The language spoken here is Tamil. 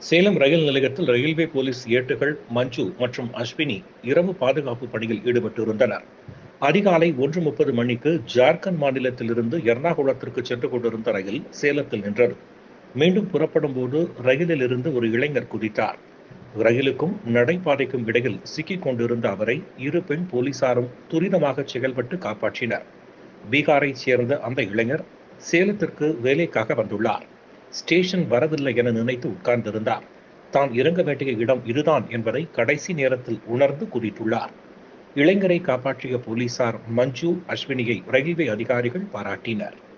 சேலம் ரயில் நிலையத்தில் ரயில்வே போலீஸ் ஏட்டுகள் மஞ்சு மற்றும் அஸ்வினி இரவு பாதுகாப்பு பணியில் ஈடுபட்டிருந்தனர் அதிகாலை ஒன்று முப்பது மணிக்கு ஜார்க்கண்ட் மாநிலத்திலிருந்து எர்ணாகுளத்திற்கு சென்று கொண்டிருந்த ரயில் சேலத்தில் நின்றது மீண்டும் புறப்படும் போது ரயிலில் இருந்து ஒரு இளைஞர் குதித்தார் ரயிலுக்கும் நடைபாதைக்கும் இடையில் சிக்கிக் கொண்டிருந்த அவரை இரு பெண் போலீசாரும் துரிதமாக செயல்பட்டு காப்பாற்றினர் பீகாரைச் சேர்ந்த அந்த இளைஞர் சேலத்திற்கு வேலைக்காக வந்துள்ளார் ஸ்டேஷன் வரவில்லை என நினைத்து உட்கார்ந்திருந்தார் தான் இறங்க வேண்டிய இடம் இதுதான் என்பதை கடைசி நேரத்தில் உணர்ந்து குதித்துள்ளார் இளைஞரை காப்பாற்றிய போலீசார் மஞ்சு அஸ்வினியை ரயில்வே அதிகாரிகள் பாராட்டினர்